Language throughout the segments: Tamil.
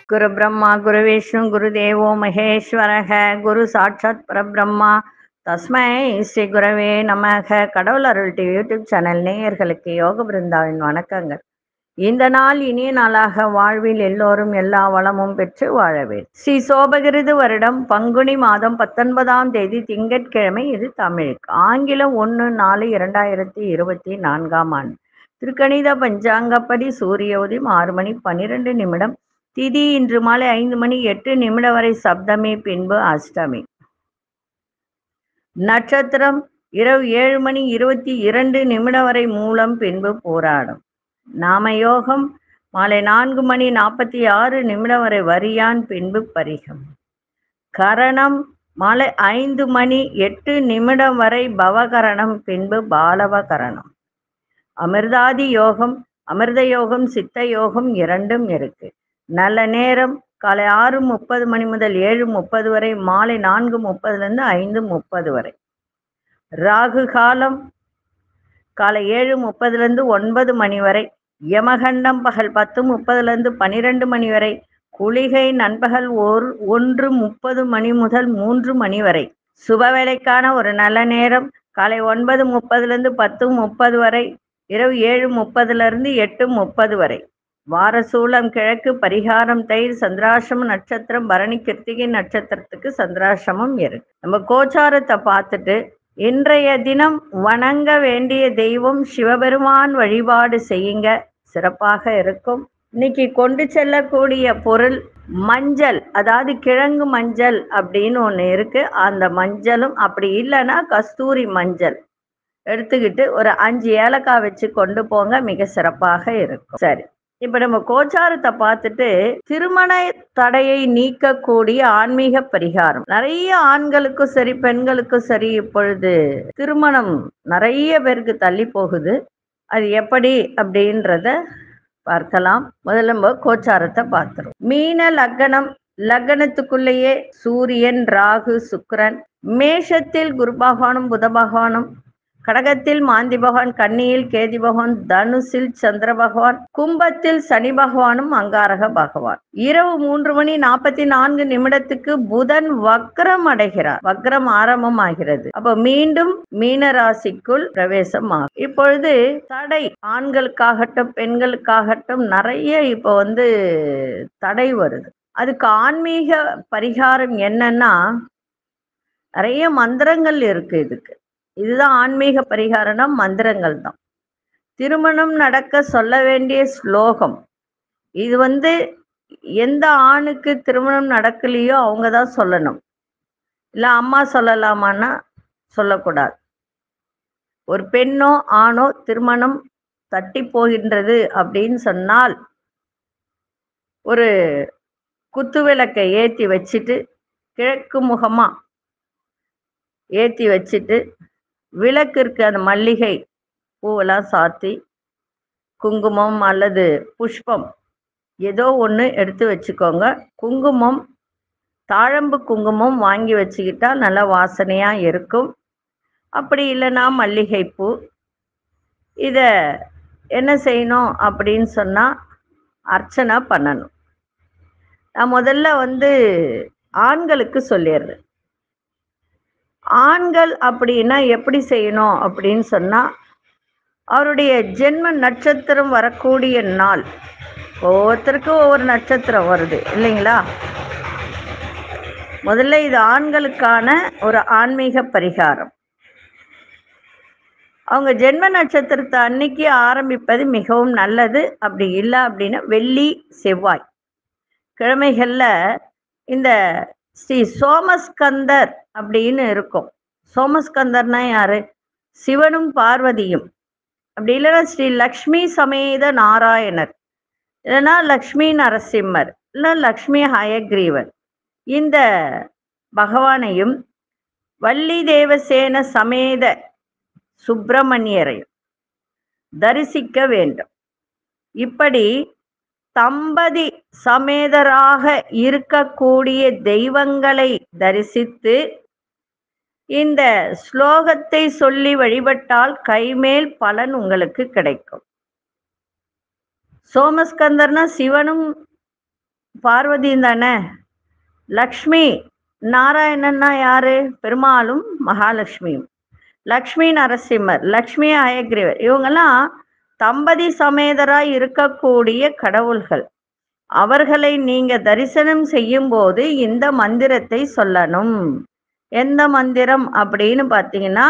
குரு பிரம்மா குரு விஷ்ணு குரு தேவோ மகேஸ்வரக குரு சாட்சாத் பரபிரம்மா தஸ்மை ஸ்ரீ குரவே நமக கடவுள் அருள் டிவி யூடியூப் சேனல் நேயர்களுக்கு யோக பிருந்தாவின் வணக்கங்கள் இந்த நாள் இனிய நாளாக வாழ்வில் எல்லோரும் எல்லா வளமும் பெற்று வாழவே ஸ்ரீ சோபகிருது வருடம் பங்குனி மாதம் பத்தொன்பதாம் தேதி திங்கட்கிழமை இது தமிழுக்கு ஆங்கிலம் ஒன்று நாலு இரண்டாயிரத்தி இருபத்தி நான்காம் ஆண்டு திருக்கணித பஞ்சாங்கப்படி சூரிய உதயம் ஆறு மணி பன்னிரெண்டு நிமிடம் திதி இன்று மாலை ஐந்து மணி எட்டு நிமிடம் வரை சப்தமி பின்பு அஷ்டமி நட்சத்திரம் இரவு ஏழு மணி இருபத்தி இரண்டு நிமிடம் வரை மூலம் பின்பு போராடும் நாமயோகம் மாலை நான்கு மணி நாற்பத்தி ஆறு நிமிடம் வரை வரியான் பின்பு பரிகம் கரணம் மாலை ஐந்து மணி எட்டு நிமிடம் வரை பவகரணம் பின்பு பாலவகரணம் அமிர்தாதி யோகம் அமிர்த யோகம் சித்த யோகம் இரண்டும் இருக்கு நல்ல நேரம் காலை ஆறு முப்பது மணி முதல் ஏழு முப்பது வரை மாலை நான்கு முப்பதுலேருந்து ஐந்து முப்பது வரை ராகு காலம் காலை ஏழு முப்பதுலேருந்து ஒன்பது மணி வரை யமகண்டம் பகல் பத்து முப்பதுலேருந்து பன்னிரெண்டு மணி வரை குளிகை நண்பகல் ஓர் ஒன்று முப்பது மணி முதல் மூன்று மணி வரை சுப வேலைக்கான ஒரு நல்ல நேரம் காலை ஒன்பது முப்பதுலேருந்து பத்து முப்பது வரை இரவு ஏழு முப்பதுலேருந்து எட்டு முப்பது வரை வாரசூலம் கிழக்கு பரிகாரம் தயிர் சந்திராசிரம நட்சத்திரம் பரணி கிருத்திகை நட்சத்திரத்துக்கு சந்திராசிரமம் இருக்கு நம்ம கோச்சாரத்தை பார்த்துட்டு இன்றைய தினம் வணங்க வேண்டிய தெய்வம் சிவபெருமான் வழிபாடு செய்யுங்க சிறப்பாக இருக்கும் இன்னைக்கு கொண்டு செல்லக்கூடிய பொருள் மஞ்சள் அதாவது கிழங்கு மஞ்சள் அப்படின்னு ஒன்று இருக்கு அந்த மஞ்சளும் அப்படி இல்லைன்னா கஸ்தூரி மஞ்சள் எடுத்துக்கிட்டு ஒரு அஞ்சு ஏலக்காய் வச்சு கொண்டு போங்க மிக சிறப்பாக இருக்கும் சரி இப்ப நம்ம கோச்சாரத்தை பார்த்துட்டு திருமண தடையை நீக்கக்கூடிய ஆன்மீக பரிகாரம் நிறைய ஆண்களுக்கும் சரி பெண்களுக்கும் சரி இப்பொழுது திருமணம் நிறைய பேருக்கு தள்ளி போகுது அது எப்படி அப்படின்றத பார்க்கலாம் முதல்ல நம்ம கோச்சாரத்தை பார்த்துரும் மீன லக்னம் லக்னத்துக்குள்ளேயே சூரியன் ராகு சுக்கரன் மேஷத்தில் குரு பகவானும் புத பகவானும் கடகத்தில் மாந்தி பகவான் கன்னியில் கேதி பகவான் தனுசில் சந்திர பகவான் கும்பத்தில் சனி பகவானும் அங்காரக பகவான் இரவு மூன்று மணி நாற்பத்தி நான்கு நிமிடத்துக்கு புதன் வக்ரம் அடைகிறார் வக்ரம் ஆரம்பம் ஆகிறது அப்ப மீண்டும் மீன ராசிக்குள் பிரவேசம் ஆகும் இப்பொழுது தடை ஆண்களுக்காகட்டும் பெண்களுக்காகட்டும் நிறைய இப்போ வந்து தடை வருது அதுக்கு ஆன்மீக பரிகாரம் என்னன்னா நிறைய மந்திரங்கள் இருக்கு இதுக்கு இதுதான் ஆன்மீக பரிகாரம்னா மந்திரங்கள் தான் திருமணம் நடக்க சொல்ல வேண்டிய ஸ்லோகம் இது வந்து எந்த ஆணுக்கு திருமணம் நடக்கலையோ அவங்க தான் சொல்லணும் இல்லை அம்மா சொல்லலாமான்னா சொல்லக்கூடாது ஒரு பெண்ணோ ஆணோ திருமணம் தட்டி போகின்றது அப்படின்னு சொன்னால் ஒரு குத்து விளக்கை ஏற்றி வச்சுட்டு கிழக்கு முகமாக ஏற்றி வச்சுட்டு விளக்கிற்கு அந்த மல்லிகை பூவெல்லாம் சாத்தி குங்குமம் அல்லது புஷ்பம் ஏதோ ஒன்று எடுத்து வச்சுக்கோங்க குங்குமம் தாழம்பு குங்குமம் வாங்கி வச்சுக்கிட்டா நல்ல வாசனையாக இருக்கும் அப்படி இல்லைன்னா மல்லிகைப்பூ இதை என்ன செய்யணும் அப்படின்னு சொன்னால் அர்ச்சனை பண்ணணும் நான் முதல்ல வந்து ஆண்களுக்கு சொல்லிடுறேன் ஆண்கள் அப்படின்னா எப்படி செய்யணும் அப்படின்னு சொன்னால் அவருடைய ஜென்ம நட்சத்திரம் வரக்கூடிய நாள் ஒவ்வொருத்தருக்கும் ஒவ்வொரு நட்சத்திரம் வருது இல்லைங்களா முதல்ல இது ஆண்களுக்கான ஒரு ஆன்மீக பரிகாரம் அவங்க ஜென்ம நட்சத்திரத்தை அன்னைக்கு ஆரம்பிப்பது மிகவும் நல்லது அப்படி இல்லை அப்படின்னா வெள்ளி செவ்வாய் கிழமைகளில் இந்த ஸ்ரீ சோமஸ்கந்தர் அப்படின்னு இருக்கும் சோமஸ்கந்தர்னா யாரு சிவனும் பார்வதியும் அப்படி இல்லைன்னா ஸ்ரீ லக்ஷ்மி சமேத நாராயணர் இல்லைன்னா லக்ஷ்மி நரசிம்மர் இல்லை லக்ஷ்மி ஹயக்ரீவர் இந்த பகவானையும் வள்ளி தேவசேன சமேத சுப்பிரமணியரையும் தரிசிக்க வேண்டும் இப்படி தம்பதி சமேதராக இருக்கக்கூடிய தெய்வங்களை தரிசித்து இந்த ஸ்லோகத்தை சொல்லி வழிபட்டால் கைமேல் பலன் உங்களுக்கு கிடைக்கும் சோமஸ்கந்தர்னா சிவனும் பார்வதியும் தானே லக்ஷ்மி நாராயணன்னா யாரு பெருமாளும் மகாலட்சுமியும் லக்ஷ்மி நரசிம்மர் லக்ஷ்மி அயக்ரீவர் இவங்கெல்லாம் தம்பதி சமேதராய் இருக்கக்கூடிய கடவுள்கள் அவர்களை நீங்க தரிசனம் செய்யும் போது இந்த மந்திரத்தை சொல்லணும் எந்த மந்திரம் அப்படின்னு பார்த்தீங்கன்னா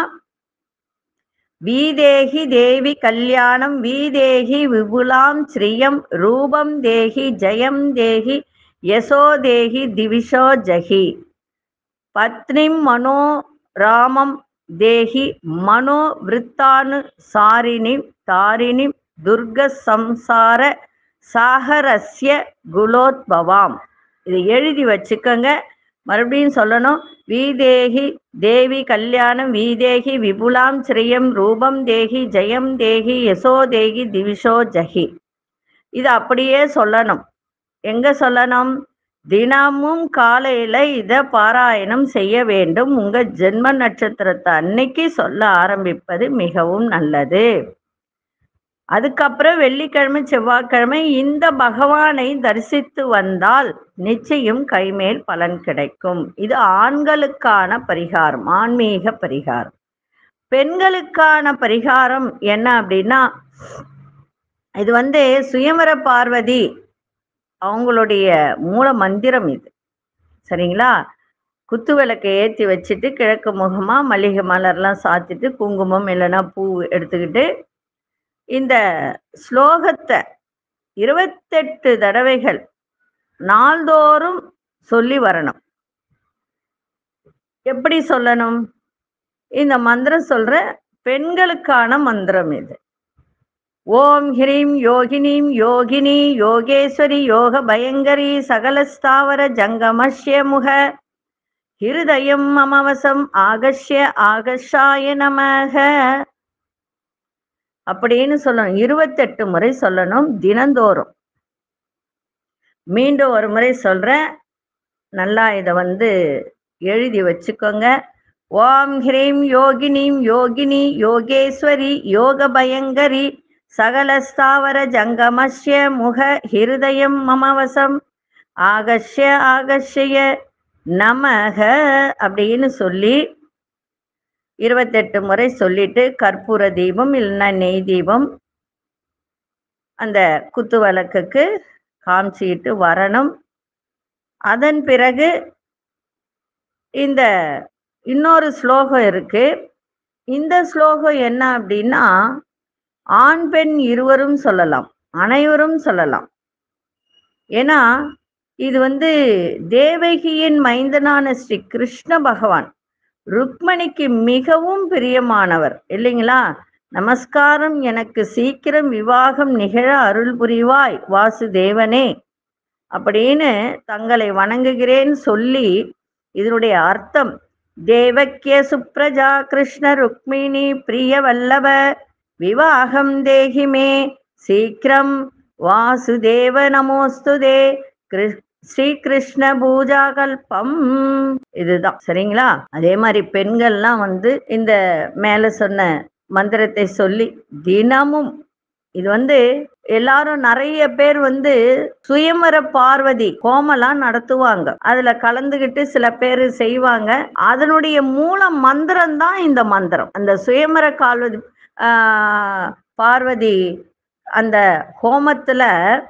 வீதேகி தேவி கல்யாணம் வீதேகி விபுலாம் ஸ்ரீயம் ரூபம் தேகி ஜெயம் தேகி யசோ தேகி திவிஷோ ஜகி பத்னிம் மனோ ராமம் தேகி மனோ விருத்தானு சாரிணி தாரிணி துர்க சம்சார சாகரஸ்ய குலோத்பவாம் இதை எழுதி வச்சுக்கோங்க மறுபடியும் சொல்லணும் வீதேகி தேவி கல்யாணம் வீதேகி விபுலாம் ஸ்ரீயம் ரூபம் தேகி ஜெயம் தேகி யசோ தேகி திவிஷோ ஜகி இது அப்படியே சொல்லணும் எங்க சொல்லணும் தினமும் காலையில இத பாராயணம் செய்ய வேண்டும் உங்க ஜென்ம நட்சத்திரத்தை அன்னைக்கு சொல்ல ஆரம்பிப்பது மிகவும் நல்லது அதுக்கப்புறம் வெள்ளிக்கிழமை செவ்வாய்க்கிழமை இந்த பகவானை தரிசித்து வந்தால் நிச்சயம் கைமேல் பலன் கிடைக்கும் இது ஆண்களுக்கான பரிகாரம் ஆன்மீக பரிகாரம் பெண்களுக்கான பரிகாரம் என்ன அப்படின்னா இது வந்து சுயமர பார்வதி அவங்களுடைய மூல மந்திரம் இது சரிங்களா குத்து விளக்கை ஏற்றி வச்சுட்டு கிழக்கு முகமாக மல்லிகை மலர்லாம் சாத்திட்டு குங்குமம் இல்லைன்னா பூ எடுத்துக்கிட்டு இந்த ஸ்லோகத்தை இருபத்தெட்டு தடவைகள் நாள்தோறும் சொல்லி வரணும் எப்படி சொல்லணும் இந்த மந்திரம் சொல்ற பெண்களுக்கான மந்திரம் இது ஓம் ஹ்ரீம் யோகினீம் யோகினி யோகேஸ்வரி யோக பயங்கரி சகலஸ்தாவர ஜங்கமஷ்ய முக ஹிருதயம் மமவசம் ஆகஷ்ய ஆகஷாய நமக அப்படின்னு சொல்லணும் இருபத்தெட்டு முறை சொல்லணும் தினந்தோறும் மீண்டும் ஒரு முறை சொல்றேன் நல்லா இதை வந்து எழுதி வச்சுக்கோங்க ஓம் ஹ்ரீம் யோகினீம் யோகினி யோகேஸ்வரி யோக பயங்கரி சகலஸ்தாவர ஜங்கமஷ்ய முக ஹிருதயம் மமவசம் ஆகஷ்ய ஆகஷ்ய நமக அப்படின்னு சொல்லி இருபத்தெட்டு முறை சொல்லிட்டு கற்பூர தீபம் இல்லைன்னா நெய் தீபம் அந்த குத்து விளக்குக்கு காமிச்சிட்டு வரணும் அதன் பிறகு இந்த இன்னொரு ஸ்லோகம் இருக்கு இந்த ஸ்லோகம் என்ன அப்படின்னா ஆண் பெண் இருவரும் சொல்லலாம் அனைவரும் சொல்லலாம் ஏன்னா இது வந்து தேவகியின் மைந்தனான ஸ்ரீ கிருஷ்ண பகவான் ருக்மணிக்கு மிகவும் பிரியமானவர் இல்லைங்களா நமஸ்காரம் எனக்கு சீக்கிரம் விவாகம் நிகழ அருள் புரிவாய் வாசுதேவனே அப்படின்னு தங்களை வணங்குகிறேன் சொல்லி இதனுடைய அர்த்தம் தேவக்கிய சுப்ரஜா கிருஷ்ண ருக்மிணி பிரிய வல்லவ விவாகம் தேகிமே சீக்கிரம் வாசுதேவ நமோஸ்துதே கிருஷ் ஸ்ரீகிருஷ்ண பூஜா கல்பம் இதுதான் சரிங்களா அதே மாதிரி பெண்கள்லாம் வந்து இந்த மேல சொன்ன மந்திரத்தை சொல்லி தினமும் இது வந்து எல்லாரும் நிறைய பேர் வந்து சுயமர பார்வதி கோமெல்லாம் நடத்துவாங்க அதுல கலந்துகிட்டு சில பேர் செய்வாங்க அதனுடைய மூல மந்திரம் தான் இந்த மந்திரம் அந்த சுயமர கால்வதி ஆஹ் பார்வதி அந்த ஹோமத்துல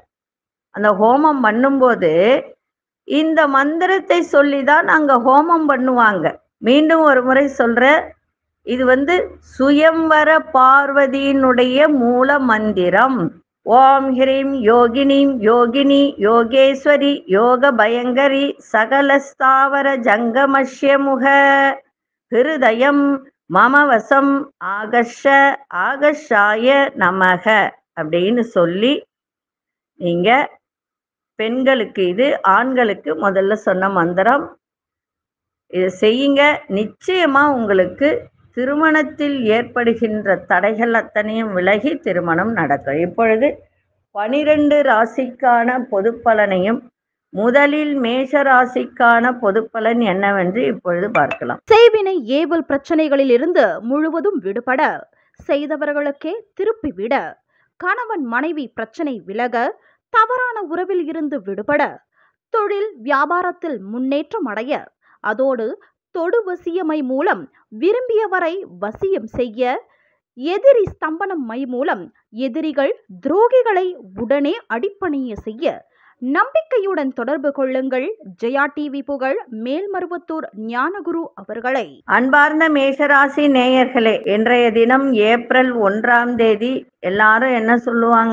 அந்த ஹோமம் பண்ணும்போது இந்த மந்திரத்தை சொல்லி தான் அங்க ஹோமம் பண்ணுவாங்க மீண்டும் ஒரு முறை சொல்ற இது வந்து சுயம்வர பார்வதியினுடைய மூல மந்திரம் ஓம் ஹ்ரீம் யோகினீம் யோகினி யோகேஸ்வரி யோக பயங்கரி சகலஸ்தாவர ஜங்கமஷ்யமுக ஹிருதயம் மமவசம் ஆகஷ ஆகஷாய நமக அப்படின்னு சொல்லி நீங்க பெண்களுக்கு இது ஆண்களுக்கு முதல்ல சொன்ன மந்திரம் இதை செய்யுங்க நிச்சயமா உங்களுக்கு திருமணத்தில் ஏற்படுகின்ற தடைகள் அத்தனையும் விலகி திருமணம் நடக்கும் இப்பொழுது பனிரெண்டு ராசிக்கான பொது பலனையும் முதலில் மேஷ ராசிக்கான பொது பலன் என்னவென்று இப்பொழுது பார்க்கலாம் செய்வினை ஏவல் பிரச்சனைகளில் இருந்து முழுவதும் விடுபட செய்தவர்களுக்கே திருப்பிவிட கணவன் மனைவி பிரச்சனை விலக தவறான உறவில் இருந்து விடுபட தொழில் வியாபாரத்தில் முன்னேற்றம் அடைய அதோடு தொடு வசியமை மூலம் விரும்பியவரை வசியம் செய்ய எதிரி ஸ்தம்பனம் மை மூலம் எதிரிகள் துரோகிகளை உடனே அடிப்பணிய செய்ய நம்பிக்கையுடன் தொடர்பு கொள்ளுங்கள் ஜெயா டிவி புகழ் மேல்மருவத்தூர் ஞானகுரு அவர்களை அன்பார்ந்த மேஷராசி நேயர்களே இன்றைய தினம் ஏப்ரல் ஒன்றாம் தேதி எல்லாரும் என்ன சொல்லுவாங்க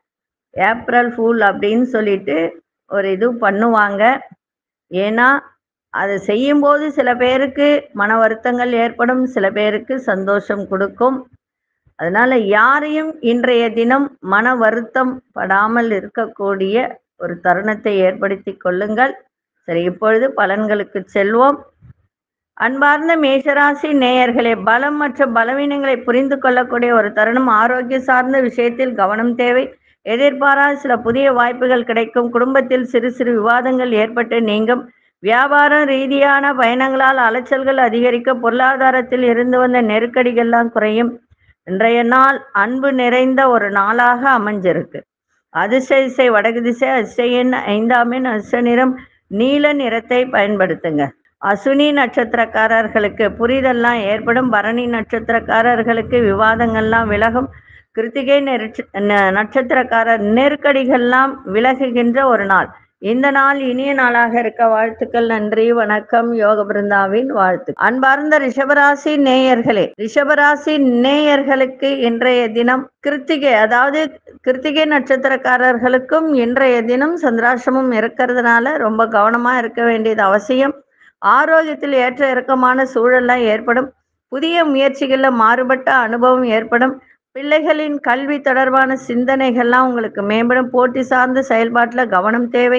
ஏப்ரல் ஃபூல் அப்படின்னு சொல்லிட்டு ஒரு இது பண்ணுவாங்க ஏன்னா அதை செய்யும்போது சில பேருக்கு மன வருத்தங்கள் ஏற்படும் சில பேருக்கு சந்தோஷம் கொடுக்கும் அதனால யாரையும் இன்றைய தினம் மன வருத்தம் படாமல் இருக்கக்கூடிய ஒரு தருணத்தை ஏற்படுத்தி கொள்ளுங்கள் சரி இப்பொழுது பலன்களுக்கு செல்வோம் அன்பார்ந்த மேஷராசி நேயர்களே பலம் மற்றும் பலவீனங்களை புரிந்து கொள்ளக்கூடிய ஒரு தருணம் ஆரோக்கிய சார்ந்த விஷயத்தில் கவனம் தேவை எதிர்பாராத சில புதிய வாய்ப்புகள் கிடைக்கும் குடும்பத்தில் சிறு சிறு விவாதங்கள் ஏற்பட்டு நீங்கும் வியாபாரம் ரீதியான பயணங்களால் அலைச்சல்கள் அதிகரிக்க பொருளாதாரத்தில் இருந்து வந்த நெருக்கடிகள்லாம் குறையும் இன்றைய நாள் அன்பு நிறைந்த ஒரு நாளாக அமைஞ்சிருக்கு அதிசய திசை வடக்கு திசை அதிசய எண் ஐந்தாம் எண் அதிர்ஷ்ட நிறம் நீல நிறத்தை பயன்படுத்துங்க அசுனி நட்சத்திரக்காரர்களுக்கு புரிதல்லாம் ஏற்படும் பரணி நட்சத்திரக்காரர்களுக்கு விவாதங்கள்லாம் விலகும் கிருத்திகை நெருச்ச- ந- நட்சத்திரக்காரர் நெருக்கடிகள்லாம் விலகுகின்ற ஒரு நாள் இந்த நாள் இனிய நாளாக இருக்க வாழ்த்துக்கள் நன்றி வணக்கம் யோக பிருந்தாவின் வாழ்த்து அன்பார்ந்த ரிஷபராசி நேயர்களே ரிஷபராசி நேயர்களுக்கு இன்றைய தினம் கிருத்திகை அதாவது கிருத்திகை நட்சத்திரக்காரர்களுக்கும் இன்றைய தினம் சந்திராசிரமம் இருக்கிறதுனால ரொம்ப கவனமா இருக்க வேண்டியது அவசியம் ஆரோக்கியத்தில் ஏற்ற இறக்கமான சூழல்லாம் ஏற்படும் புதிய முயற்சிகளில் மாறுபட்ட அனுபவம் ஏற்படும் பிள்ளைகளின் கல்வி தொடர்பான சிந்தனைகள்லாம் உங்களுக்கு மேம்படும் போட்டி சார்ந்த செயல்பாட்டில் கவனம் தேவை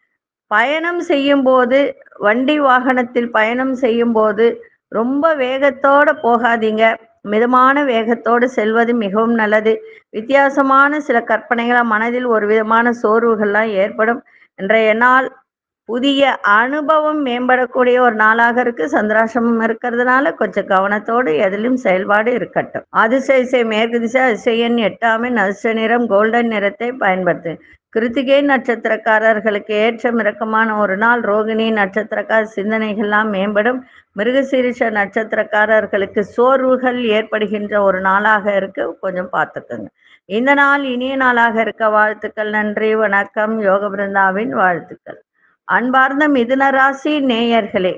பயணம் செய்யும்போது வண்டி வாகனத்தில் பயணம் செய்யும்போது ரொம்ப வேகத்தோட போகாதீங்க மிதமான வேகத்தோடு செல்வது மிகவும் நல்லது வித்தியாசமான சில கற்பனைகளால் மனதில் ஒரு விதமான சோர்வுகள்லாம் ஏற்படும் இன்றைய நாள் புதிய அனுபவம் மேம்படக்கூடிய ஒரு நாளாக இருக்கு சந்திராசிரமம் இருக்கிறதுனால கொஞ்சம் கவனத்தோடு எதிலும் செயல்பாடு இருக்கட்டும் அதிசய திசை மேற்கு திசை அதிசயன் எட்டாமின் அதிர்ஷ்ட நிறம் கோல்டன் நிறத்தை பயன்படுத்து கிருத்திகை நட்சத்திரக்காரர்களுக்கு ஏற்றம் இறக்கமான ஒரு நாள் ரோகிணி நட்சத்திரக்கார சிந்தனைகள்லாம் மேம்படும் மிருகசீரிஷ நட்சத்திரக்காரர்களுக்கு சோர்வுகள் ஏற்படுகின்ற ஒரு நாளாக இருக்கு கொஞ்சம் பார்த்துக்கோங்க இந்த நாள் இனிய நாளாக இருக்க வாழ்த்துக்கள் நன்றி வணக்கம் யோக பிருந்தாவின் வாழ்த்துக்கள் அன்பார்ந்த மிதுன ராசி நேயர்களே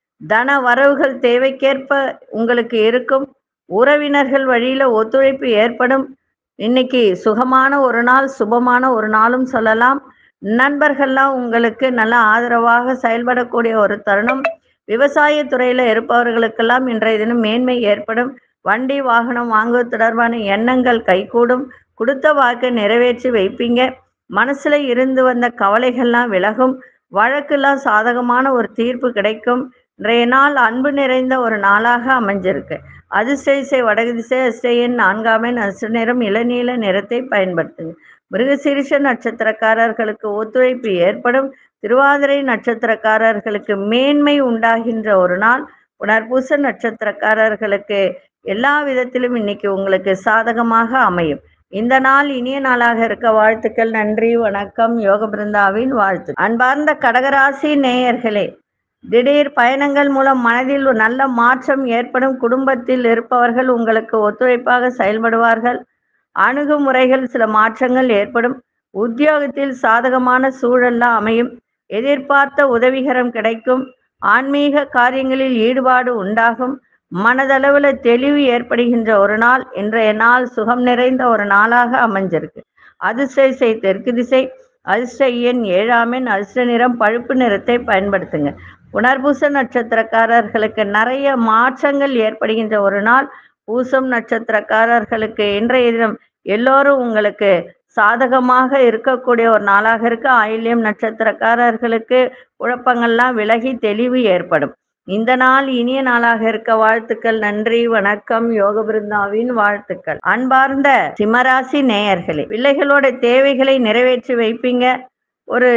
தன வரவுகள் தேவைக்கேற்ப உங்களுக்கு இருக்கும் உறவினர்கள் வழியில ஒத்துழைப்பு ஏற்படும் இன்னைக்கு சுகமான ஒரு நாள் சுபமான ஒரு நாளும் சொல்லலாம் நண்பர்கள்லாம் உங்களுக்கு நல்ல ஆதரவாக செயல்படக்கூடிய ஒரு தருணம் விவசாய துறையில இருப்பவர்களுக்கெல்லாம் இன்றைய தினம் மேன்மை ஏற்படும் வண்டி வாகனம் வாங்குவது தொடர்பான எண்ணங்கள் கைகூடும் கொடுத்த வாக்கை நிறைவேற்றி வைப்பீங்க மனசுல இருந்து வந்த கவலைகள்லாம் விலகும் வழக்கெல்லாம் சாதகமான ஒரு தீர்ப்பு கிடைக்கும் இன்றைய நாள் அன்பு நிறைந்த ஒரு நாளாக அமைஞ்சிருக்கு அதிர்ஷ்ட திசை வடகு திசை அதிர்ஷ்டையின் நான்காமே நட்ச நிறம் இளநீல நிறத்தை பயன்படுத்துங்க மிருகசீரிஷ நட்சத்திரக்காரர்களுக்கு ஒத்துழைப்பு ஏற்படும் திருவாதிரை நட்சத்திரக்காரர்களுக்கு மேன்மை உண்டாகின்ற ஒரு நாள் புனர்பூச நட்சத்திரக்காரர்களுக்கு எல்லா விதத்திலும் இன்னைக்கு உங்களுக்கு சாதகமாக அமையும் இந்த நாள் இனிய நாளாக இருக்க வாழ்த்துக்கள் நன்றி வணக்கம் யோக பிருந்தாவின் வாழ்த்து அன்பார்ந்த கடகராசி நேயர்களே திடீர் பயணங்கள் மூலம் மனதில் ஒரு நல்ல மாற்றம் ஏற்படும் குடும்பத்தில் இருப்பவர்கள் உங்களுக்கு ஒத்துழைப்பாக செயல்படுவார்கள் அணுகுமுறைகள் சில மாற்றங்கள் ஏற்படும் உத்தியோகத்தில் சாதகமான சூழல்லாம் அமையும் எதிர்பார்த்த உதவிகரம் கிடைக்கும் ஆன்மீக காரியங்களில் ஈடுபாடு உண்டாகும் மனதளவில் தெளிவு ஏற்படுகின்ற ஒரு நாள் இன்றைய நாள் சுகம் நிறைந்த ஒரு நாளாக அமைஞ்சிருக்கு அதிர்ஷ்ட திசை தெற்கு திசை அதிர்ஷ்ட எண் ஏழாம் எண் அதிர்ஷ்ட நிறம் பழுப்பு நிறத்தை பயன்படுத்துங்க புனர்பூச நட்சத்திரக்காரர்களுக்கு நிறைய மாற்றங்கள் ஏற்படுகின்ற ஒரு நாள் பூசம் நட்சத்திரக்காரர்களுக்கு இன்றைய தினம் எல்லோரும் உங்களுக்கு சாதகமாக இருக்கக்கூடிய ஒரு நாளாக இருக்கு ஆயில்யம் நட்சத்திரக்காரர்களுக்கு குழப்பங்கள்லாம் விலகி தெளிவு ஏற்படும் இந்த நாள் இனிய நாளாக இருக்க வாழ்த்துக்கள் நன்றி வணக்கம் யோக பிருந்தாவின் வாழ்த்துக்கள் அன்பார்ந்த சிம்மராசி நேயர்களே பிள்ளைகளோட தேவைகளை நிறைவேற்றி வைப்பீங்க ஒரு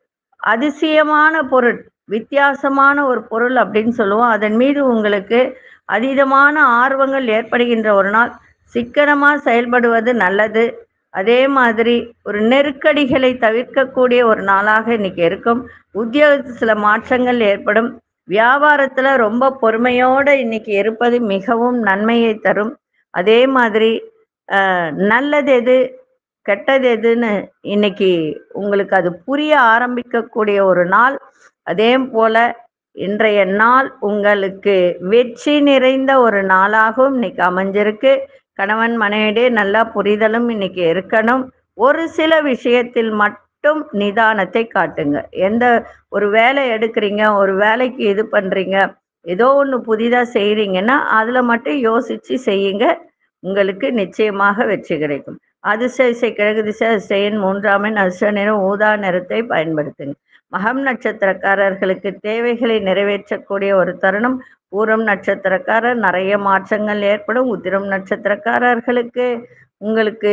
அதிசயமான பொருள் வித்தியாசமான ஒரு பொருள் அப்படின்னு சொல்லுவோம் அதன் மீது உங்களுக்கு அதீதமான ஆர்வங்கள் ஏற்படுகின்ற ஒரு நாள் சிக்கனமாக செயல்படுவது நல்லது அதே மாதிரி ஒரு நெருக்கடிகளை தவிர்க்கக்கூடிய ஒரு நாளாக இன்னைக்கு இருக்கும் உத்தியோகத்தில் சில மாற்றங்கள் ஏற்படும் வியாபாரத்தில் ரொம்ப பொறுமையோடு இன்னைக்கு இருப்பது மிகவும் நன்மையை தரும் அதே மாதிரி அஹ், நல்லது எது கெட்டது எதுன்னு இன்னைக்கு உங்களுக்கு அது புரிய ஆரம்பிக்கக்கூடிய ஒரு நாள் அதே போல இன்றைய நாள் உங்களுக்கு வெற்றி நிறைந்த ஒரு நாளாகவும் இன்னைக்கு அமைஞ்சிருக்கு கணவன் மனைவிடையே நல்லா புரிதலும் இன்னைக்கு இருக்கணும் ஒரு சில விஷயத்தில் மட்டும் நிதானத்தை காட்டுங்க எந்த ஒரு வேலை எடுக்கிறீங்க ஒரு வேலைக்கு இது பண்ணுறீங்க ஏதோ ஒன்று புதிதாக செய்கிறீங்கன்னா அதில் மட்டும் யோசித்து செய்யுங்க உங்களுக்கு நிச்சயமாக வெற்றி கிடைக்கும் அதிசய கிழக்கு திசை அதிசயன் மூன்றாம் எண் அதிர்ஷ்ட நிறம் ஊதா நிறத்தை பயன்படுத்துங்க மகம் நட்சத்திரக்காரர்களுக்கு தேவைகளை நிறைவேற்றக்கூடிய ஒரு தருணம் பூரம் நட்சத்திரக்காரர் நிறைய மாற்றங்கள் ஏற்படும் உத்திரம் நட்சத்திரக்காரர்களுக்கு உங்களுக்கு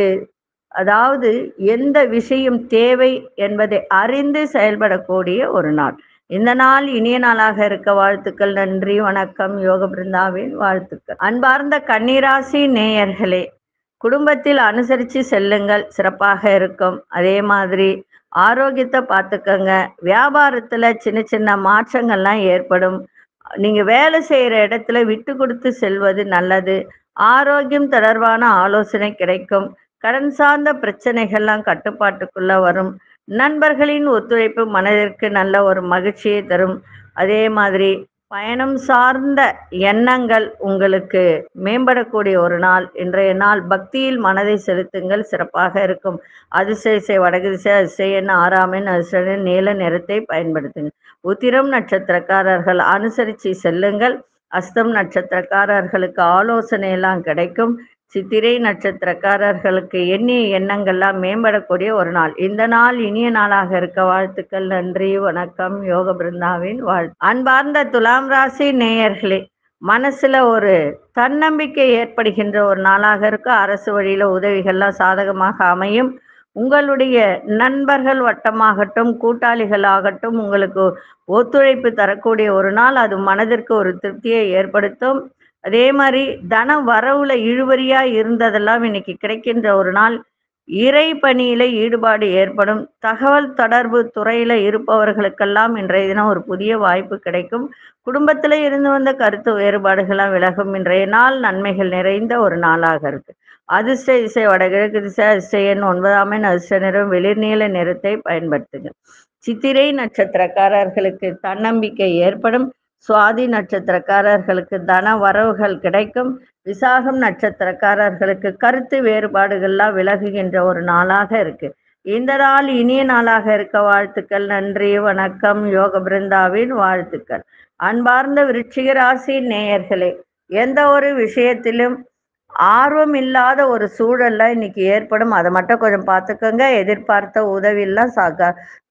அதாவது எந்த விஷயம் தேவை என்பதை அறிந்து செயல்படக்கூடிய ஒரு நாள் இந்த நாள் இனிய நாளாக இருக்க வாழ்த்துக்கள் நன்றி வணக்கம் யோக பிருந்தாவின் வாழ்த்துக்கள் அன்பார்ந்த கன்னிராசி நேயர்களே குடும்பத்தில் அனுசரித்து செல்லுங்கள் சிறப்பாக இருக்கும் அதே மாதிரி ஆரோக்கியத்தை பார்த்துக்கங்க வியாபாரத்தில் சின்ன சின்ன மாற்றங்கள்லாம் ஏற்படும் நீங்கள் வேலை செய்கிற இடத்துல விட்டு கொடுத்து செல்வது நல்லது ஆரோக்கியம் தொடர்பான ஆலோசனை கிடைக்கும் கடன் சார்ந்த பிரச்சனைகள்லாம் கட்டுப்பாட்டுக்குள்ள வரும் நண்பர்களின் ஒத்துழைப்பு மனதிற்கு நல்ல ஒரு மகிழ்ச்சியை தரும் அதே மாதிரி பயணம் சார்ந்த எண்ணங்கள் உங்களுக்கு மேம்படக்கூடிய ஒரு நாள் இன்றைய நாள் பக்தியில் மனதை செலுத்துங்கள் சிறப்பாக இருக்கும் அதிசய வடகு திசை அதிசயன் ஆறாமின் அதிசயன் நீல நிறத்தை பயன்படுத்துங்க உத்திரம் நட்சத்திரக்காரர்கள் அனுசரித்து செல்லுங்கள் அஸ்தம் நட்சத்திரக்காரர்களுக்கு ஆலோசனை எல்லாம் கிடைக்கும் சித்திரை நட்சத்திரக்காரர்களுக்கு எண்ணிய எண்ணங்கள்லாம் மேம்படக்கூடிய ஒரு நாள் இந்த நாள் இனிய நாளாக இருக்க வாழ்த்துக்கள் நன்றி வணக்கம் யோக பிருந்தாவின் வாழ் அன்பார்ந்த துலாம் ராசி நேயர்களே மனசுல ஒரு தன்னம்பிக்கை ஏற்படுகின்ற ஒரு நாளாக இருக்கு அரசு வழியில உதவிகள்லாம் சாதகமாக அமையும் உங்களுடைய நண்பர்கள் வட்டமாகட்டும் கூட்டாளிகளாகட்டும் உங்களுக்கு ஒத்துழைப்பு தரக்கூடிய ஒரு நாள் அது மனதிற்கு ஒரு திருப்தியை ஏற்படுத்தும் அதே மாதிரி தன வரவுல இழுவறியா இருந்ததெல்லாம் இன்னைக்கு கிடைக்கின்ற ஒரு நாள் இறை பணியில ஈடுபாடு ஏற்படும் தகவல் தொடர்பு துறையில இருப்பவர்களுக்கெல்லாம் இன்றைய தினம் ஒரு புதிய வாய்ப்பு கிடைக்கும் குடும்பத்துல இருந்து வந்த கருத்து வேறுபாடுகள்லாம் விலகும் இன்றைய நாள் நன்மைகள் நிறைந்த ஒரு நாளாக இருக்கு அதிர்ஷ்ட இசை வடகிழக்கு திசை அதிர்ஷ்டன் ஒன்பதாம் எண் அதிர்ஷ்ட நிறம் வெளிர்நீல நிறத்தை பயன்படுத்துங்க சித்திரை நட்சத்திரக்காரர்களுக்கு தன்னம்பிக்கை ஏற்படும் சுவாதி நட்சத்திரக்காரர்களுக்கு தன வரவுகள் கிடைக்கும் விசாகம் நட்சத்திரக்காரர்களுக்கு கருத்து வேறுபாடுகள்லாம் விலகுகின்ற ஒரு நாளாக இருக்கு இந்த நாள் இனிய நாளாக இருக்க வாழ்த்துக்கள் நன்றி வணக்கம் யோக பிருந்தாவின் வாழ்த்துக்கள் அன்பார்ந்த விருச்சிக ராசி நேயர்களே எந்த ஒரு விஷயத்திலும் ஆர்வம் இல்லாத ஒரு சூழல்ல இன்னைக்கு ஏற்படும் அதை மட்டும் கொஞ்சம் பார்த்துக்கோங்க எதிர்பார்த்த உதவியெல்லாம் சாக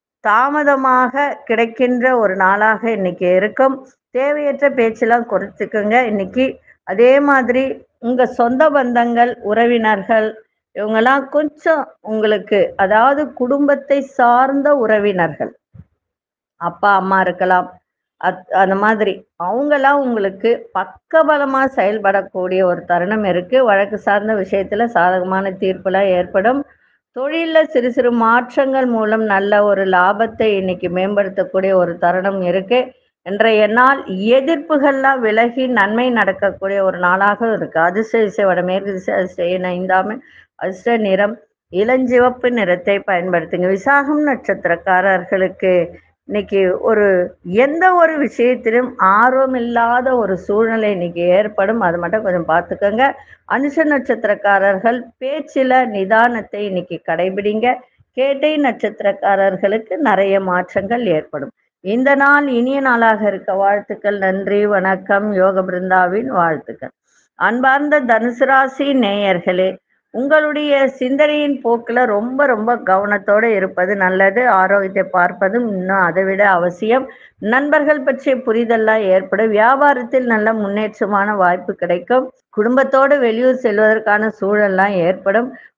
தாமதமாக கிடைக்கின்ற ஒரு நாளாக இன்னைக்கு இருக்கும் தேவையற்ற பேச்செல்லாம் குறைச்சிக்கோங்க இன்னைக்கு அதே மாதிரி உங்க சொந்த பந்தங்கள் உறவினர்கள் இவங்கெல்லாம் கொஞ்சம் உங்களுக்கு அதாவது குடும்பத்தை சார்ந்த உறவினர்கள் அப்பா அம்மா இருக்கலாம் அத் அந்த மாதிரி அவங்கெல்லாம் உங்களுக்கு பக்கபலமாக செயல்படக்கூடிய ஒரு தருணம் இருக்கு வழக்கு சார்ந்த விஷயத்துல சாதகமான தீர்ப்புலாம் ஏற்படும் தொழிலில் சிறு சிறு மாற்றங்கள் மூலம் நல்ல ஒரு லாபத்தை இன்னைக்கு மேம்படுத்தக்கூடிய ஒரு தருணம் இருக்கு இன்றைய நாள் எதிர்ப்புகள்லாம் விலகி நன்மை நடக்கக்கூடிய ஒரு நாளாக இருக்கு அதிர்ஷ்ட திசை வடமேற்கு திசை அதிர்ஷ்ட ஐந்தாம் அதிர்ஷ்ட நிறம் இளஞ்சிவப்பு நிறத்தை பயன்படுத்துங்க விசாகம் நட்சத்திரக்காரர்களுக்கு இன்னைக்கு ஒரு எந்த ஒரு விஷயத்திலும் ஆர்வம் இல்லாத ஒரு சூழ்நிலை இன்னைக்கு ஏற்படும் அது மட்டும் கொஞ்சம் பார்த்துக்கோங்க அனுஷ நட்சத்திரக்காரர்கள் பேச்சில் நிதானத்தை இன்னைக்கு கடைபிடிங்க கேட்டை நட்சத்திரக்காரர்களுக்கு நிறைய மாற்றங்கள் ஏற்படும் இந்த நாள் இனிய நாளாக இருக்க வாழ்த்துக்கள் நன்றி வணக்கம் யோக பிருந்தாவின் வாழ்த்துக்கள் அன்பார்ந்த தனுசு ராசி நேயர்களே உங்களுடைய சிந்தனையின் போக்கில் ரொம்ப ரொம்ப கவனத்தோடு இருப்பது நல்லது ஆரோக்கியத்தை பார்ப்பதும் இன்னும் அதை விட அவசியம் நண்பர்கள் பற்றிய புரிதல்லாம் ஏற்படும் வியாபாரத்தில் நல்ல முன்னேற்றமான வாய்ப்பு கிடைக்கும் குடும்பத்தோடு வெளியூர் செல்வதற்கான சூழல்லாம் ஏற்படும்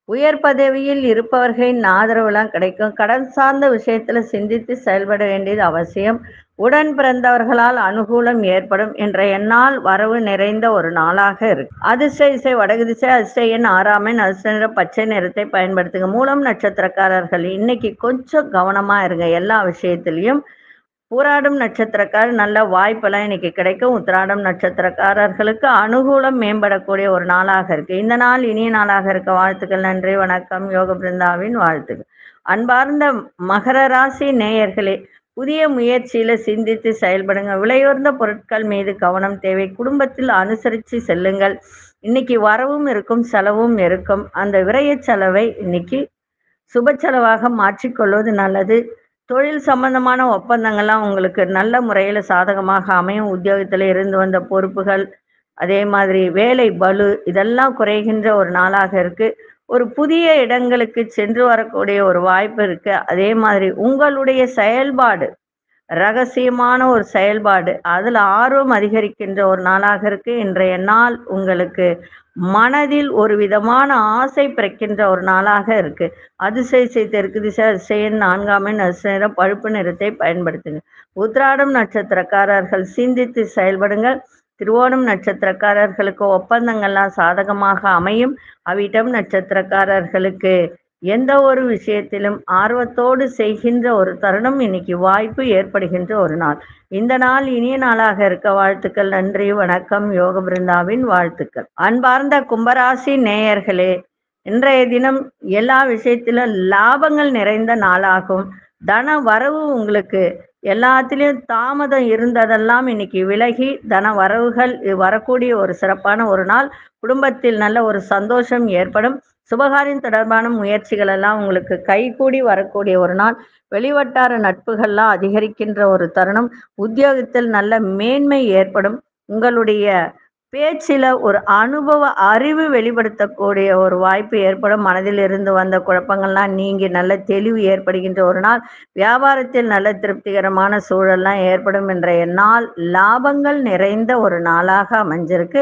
உயர் பதவியில் இருப்பவர்களின் ஆதரவுலாம் கிடைக்கும் கடன் சார்ந்த விஷயத்துல சிந்தித்து செயல்பட வேண்டியது அவசியம் உடன் பிறந்தவர்களால் அனுகூலம் ஏற்படும் என்ற எண்ணால் வரவு நிறைந்த ஒரு நாளாக இருக்கு அதிர்ஷ்ட இசை வடகு திசை அதிர்ஷ்ட எண் ஆறாமன் அதிர்ஷ்ட நிற பச்சை நிறத்தை பயன்படுத்துங்க மூலம் நட்சத்திரக்காரர்கள் இன்னைக்கு கொஞ்சம் கவனமா இருங்க எல்லா விஷயத்திலையும் பூராடும் நட்சத்திரக்காரர் நல்ல வாய்ப்பெல்லாம் இன்னைக்கு கிடைக்கும் உத்திராடம் நட்சத்திரக்காரர்களுக்கு அனுகூலம் மேம்படக்கூடிய ஒரு நாளாக இருக்கு இந்த நாள் இனிய நாளாக இருக்க வாழ்த்துக்கள் நன்றி வணக்கம் யோக பிருந்தாவின் வாழ்த்துக்கள் அன்பார்ந்த மகர ராசி நேயர்களே புதிய முயற்சியில சிந்தித்து செயல்படுங்க விலையுயர்ந்த பொருட்கள் மீது கவனம் தேவை குடும்பத்தில் அனுசரித்து செல்லுங்கள் இன்னைக்கு வரவும் இருக்கும் செலவும் இருக்கும் அந்த விரய செலவை இன்னைக்கு சுப செலவாக மாற்றிக்கொள்வது நல்லது தொழில் சம்பந்தமான ஒப்பந்தங்கள்லாம் உங்களுக்கு நல்ல முறையில் சாதகமாக அமையும் உத்தியோகத்தில் இருந்து வந்த பொறுப்புகள் அதே மாதிரி வேலை பலு இதெல்லாம் குறைகின்ற ஒரு நாளாக இருக்கு ஒரு புதிய இடங்களுக்கு சென்று வரக்கூடிய ஒரு வாய்ப்பு இருக்கு அதே மாதிரி உங்களுடைய செயல்பாடு ரகசியமான ஒரு செயல்பாடு அதில் ஆர்வம் அதிகரிக்கின்ற ஒரு நாளாக இருக்கு இன்றைய நாள் உங்களுக்கு மனதில் ஒரு விதமான ஆசை பிறக்கின்ற ஒரு நாளாக இருக்கு அதிசய தெற்கு திசை அதிசயன் நான்காம் எண் அதிசய பழுப்பு நிறத்தை பயன்படுத்துங்க உத்ராடம் நட்சத்திரக்காரர்கள் சிந்தித்து செயல்படுங்கள் திருவோணம் நட்சத்திரக்காரர்களுக்கு ஒப்பந்தங்கள்லாம் சாதகமாக அமையும் அவிட்டம் நட்சத்திரக்காரர்களுக்கு எந்த ஒரு விஷயத்திலும் ஆர்வத்தோடு செய்கின்ற ஒரு தருணம் இன்னைக்கு வாய்ப்பு ஏற்படுகின்ற ஒரு நாள் இந்த நாள் இனிய நாளாக இருக்க வாழ்த்துக்கள் நன்றி வணக்கம் யோக பிருந்தாவின் வாழ்த்துக்கள் அன்பார்ந்த கும்பராசி நேயர்களே இன்றைய தினம் எல்லா விஷயத்திலும் லாபங்கள் நிறைந்த நாளாகும் தன வரவு உங்களுக்கு எல்லாத்திலையும் தாமதம் இருந்ததெல்லாம் இன்னைக்கு விலகி தன வரவுகள் வரக்கூடிய ஒரு சிறப்பான ஒரு நாள் குடும்பத்தில் நல்ல ஒரு சந்தோஷம் ஏற்படும் சுபகாரியம் தொடர்பான முயற்சிகள் எல்லாம் உங்களுக்கு கைகூடி வரக்கூடிய ஒரு நாள் வெளிவட்டார நட்புகள்லாம் அதிகரிக்கின்ற ஒரு தருணம் உத்தியோகத்தில் நல்ல மேன்மை ஏற்படும் உங்களுடைய பேச்சில் ஒரு அனுபவ அறிவு வெளிப்படுத்தக்கூடிய ஒரு வாய்ப்பு ஏற்படும் மனதில் இருந்து வந்த குழப்பங்கள்லாம் நீங்கி நல்ல தெளிவு ஏற்படுகின்ற ஒரு நாள் வியாபாரத்தில் நல்ல திருப்திகரமான சூழல்லாம் ஏற்படும் என்ற நாள் லாபங்கள் நிறைந்த ஒரு நாளாக அமைஞ்சிருக்கு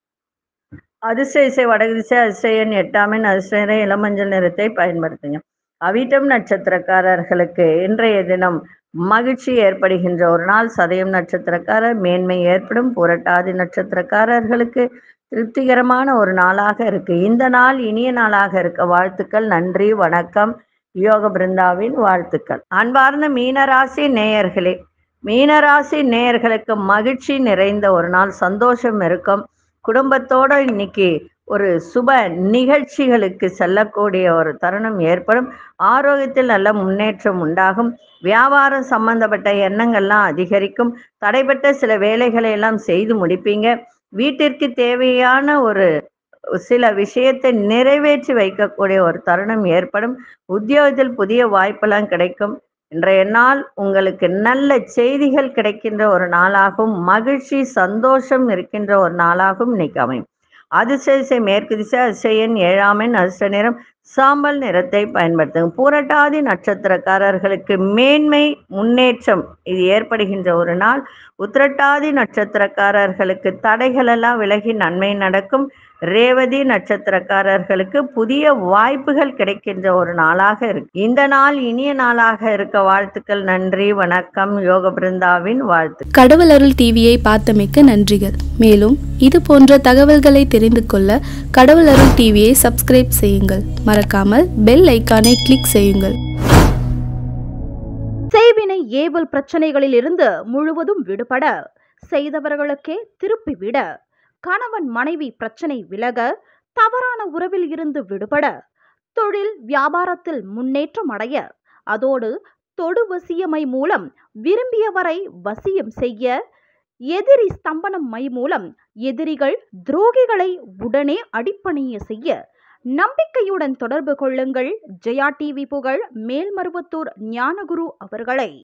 அதிர்ஷ்ட இசை வடகு திசை அதிர்ஷ்டன் எட்டாமின் அதிர்ஷ்ட இளமஞ்சள் நிறத்தை பயன்படுத்துங்க அவிட்டம் நட்சத்திரக்காரர்களுக்கு இன்றைய தினம் மகிழ்ச்சி ஏற்படுகின்ற ஒரு நாள் சதயம் நட்சத்திரக்காரர் மேன்மை ஏற்படும் புரட்டாதி நட்சத்திரக்காரர்களுக்கு திருப்திகரமான ஒரு நாளாக இருக்கு இந்த நாள் இனிய நாளாக இருக்க வாழ்த்துக்கள் நன்றி வணக்கம் யோக பிருந்தாவின் வாழ்த்துக்கள் அன்பார்ந்த மீனராசி நேயர்களே மீனராசி நேயர்களுக்கு மகிழ்ச்சி நிறைந்த ஒரு நாள் சந்தோஷம் இருக்கும் குடும்பத்தோட இன்னைக்கு ஒரு சுப நிகழ்ச்சிகளுக்கு செல்லக்கூடிய ஒரு தருணம் ஏற்படும் ஆரோக்கியத்தில் நல்ல முன்னேற்றம் உண்டாகும் வியாபாரம் சம்பந்தப்பட்ட எண்ணங்கள்லாம் அதிகரிக்கும் தடைப்பட்ட சில வேலைகளை எல்லாம் செய்து முடிப்பீங்க வீட்டிற்கு தேவையான ஒரு சில விஷயத்தை நிறைவேற்றி வைக்கக்கூடிய ஒரு தருணம் ஏற்படும் உத்தியோகத்தில் புதிய வாய்ப்பெல்லாம் கிடைக்கும் இன்றைய நாள் உங்களுக்கு நல்ல செய்திகள் கிடைக்கின்ற ஒரு நாளாகவும் மகிழ்ச்சி சந்தோஷம் இருக்கின்ற ஒரு நாளாகவும் இன்னைக்கு அமையும் அதிசய மேற்கு திசை அதிசயன் ஏழாமன் அதிர்ஷ்ட நிறம் சாம்பல் நிறத்தை பயன்படுத்துங்க பூரட்டாதி நட்சத்திரக்காரர்களுக்கு மேன்மை முன்னேற்றம் இது ஏற்படுகின்ற ஒரு நாள் உத்திரட்டாதி நட்சத்திரக்காரர்களுக்கு தடைகள் எல்லாம் விலகி நன்மை நடக்கும் ரேவதி நட்சத்திரக்காரர்களுக்கு புதிய வாய்ப்புகள் கிடைக்கின்ற ஒரு நாளாக இருக்கு இந்த நாள் இனிய நாளாக இருக்க வாழ்த்துக்கள் நன்றி வணக்கம் யோக பிருந்தாவின் வாழ்த்து கடவுள் அருள் டிவியை பார்த்தமைக்க நன்றிகள் மேலும் இது போன்ற தகவல்களை தெரிந்து கொள்ள கடவுள் அருள் டிவியை சப்ஸ்கிரைப் செய்யுங்கள் மறக்காமல் பெல் ஐக்கானை கிளிக் செய்யுங்கள் செய்வினை ஏவல் பிரச்சனைகளில் இருந்து முழுவதும் விடுபட செய்தவர்களுக்கே திருப்பிவிட கணவன் மனைவி பிரச்சனை விலக தவறான உறவில் இருந்து விடுபட தொழில் வியாபாரத்தில் முன்னேற்றம் அடைய அதோடு தொடு வசியமை மூலம் விரும்பியவரை வசியம் செய்ய எதிரி ஸ்தம்பனம் மை மூலம் எதிரிகள் துரோகிகளை உடனே அடிப்பணிய செய்ய நம்பிக்கையுடன் தொடர்பு கொள்ளுங்கள் ஜெயா டிவி புகழ் மேல்மருவத்தூர் ஞானகுரு அவர்களை